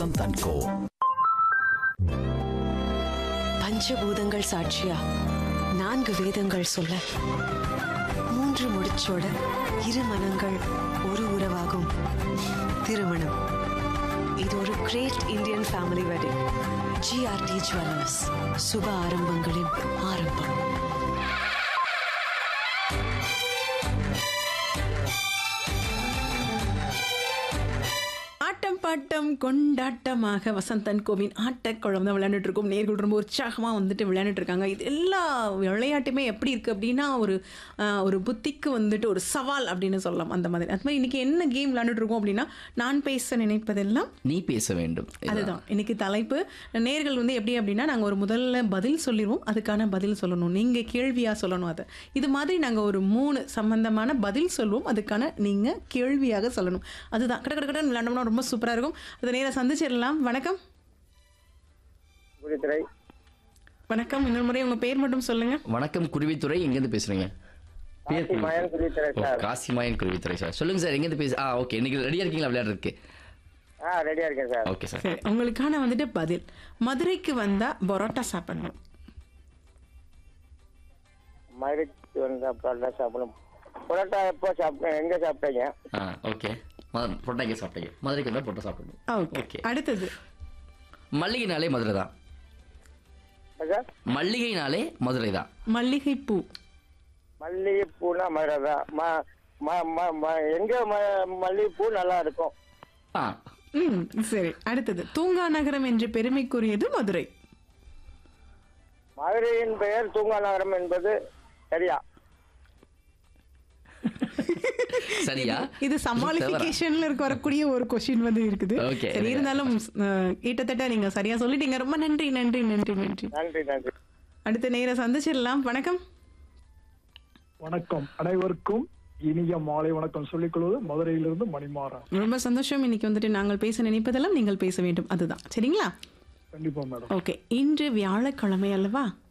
Vasanth and கோ பஞ்சபூதங்கள் சாட்சியா நான்கு வேதங்கள் சொல்ல மூன்று முடிச்சோட இரு மனங்கள் ஒரு உறவாகும் திருமணம் இது ஒரு great Indian family wedding GRT jewellers சுப ஆரம்பங்களின் ஆரம்பம் ஆட்டம் பாட்டம் கொண்டாட்டமாக வசந்தன் கோவின் ஆட்டக்குழம்பு தான் விளையாண்டுட்டு இருக்கோம் நேர்கள் ரொம்ப உற்சாகமாக வந்துட்டு விளையாண்டுட்டு இருக்காங்க இது எல்லா விளையாட்டுமே எப்படி இருக்குது அப்படின்னா ஒரு ஆஹ், ஒரு புத்திக்கு வந்துட்டு ஒரு சவால் அப்படின்னு சொல்லலாம் அந்த மாதிரி அது மாதிரி இன்னைக்கு என்ன கேம் விளையாண்டுட்டு இருக்கோம் அப்படின்னா நான் பேச நினைப்பதெல்லாம் நீ பேச வேண்டும் அதுதான் இன்னைக்கு தலைப்பு நேர்கள் வந்து எப்படி அப்படின்னா நாங்கள் ஒரு முதல்ல பதில் சொல்லிடுவோம் அதுக்கான பதில் சொல்லணும் நீங்கள் கேள்வியாக சொல்லணும் அதை இது மாதிரி நாங்கள் ஒரு மூணு சம்பந்தமான பதில் சொல்லுவோம் அதுக்கான நீங்கள் கேள்வியாக சொல்லணும் அதுதான் கட கட கடன்னு விளையாண்டோம்னா ரொம்ப சூப்பராக இருக்கும் அதை நேராக சந்திச்சிடலாம் வணக்கம் குடித்துறை வணக்கம் இன்னொரு முறை உங்கள் பேர் மட்டும் சொல்லுங்கள் வணக்கம் குருவித்துறை எங்கேருந்து பேசுறீங்க பேர் காசி மாயன் குடித்துறை ஓ, சார் காசிமாயன் குருவித்துறை சார் சொல்லுங்க சார் எங்கேருந்து பேச ஆ ஓகே இன்னைக்கு ரெடியா இருக்கீங்களா விளையாடுறதுக்கு ஆ ரெடியா இருக்கேன் சார் ஓகே சார் சரி உங்களுக்கான வந்துட்டு பதில் மதுரைக்கு வந்தால் பரோட்டா சாப்பிடணும் மதுரைக்கு வந்து பரோட்டா சாப்பிடணும் பரோட்டா எப்போ சாப்பிட்டேன் எங்க சாப்பிட்டீங்க ஆ ஓகே பொட்டா எங்கே சாப்பிட்டீங்க மதுரைக்கு வந்தால் பொட்டா சாப்பிடணும் ஓகே ஓகே அடுத்தது மல்லிகைனாலே மதுரை தான் சார் மல்லிகைனாலே மதுரை தான் மல்லிகைப்பூ மல்லிகைப்பூனா மதுரை தான் ம- ம- ம- ம- எங்க ம- மல்லிகைப்பூ நல்லா இருக்கும் ஆ ம் சரி அடுத்தது தூங்கா நகரம் என்று பெருமைக்குரியது மதுரை மதுரையின் பெயர் தூங்கா நகரம் என்பது சரியா சரியா இது சமாளிஃபிகேஷன்ல இருக்க வரக்கூடிய ஒரு கொஸ்டின் வந்து இருக்குது Okay. சரி இருந்தாலும் அஹ், கிட்டத்தட்ட நீங்க சரியா சொல்லிட்டீங்க ரொம்ப நன்றி நன்றி நன்றி நன்றி நன்றி நன்றி அடுத்த நேர சந்திச்சிடலாம் வணக்கம் வணக்கம் அனைவருக்கும் இனிய மாலை வணக்கம் சொல்லிக் கொள்வது மதுரையிலிருந்து மணிமாறன் ரொம்ப சந்தோஷம் இன்னைக்கு வந்துட்டு நாங்கள் பேச நினைப்பதெல்லாம் நீங்கள் பேச வேண்டும் அதுதான் சரிங்களா கண்டிப்பா மேடம் ஓகே இன்று வியாழக்கிழமை அல்லவா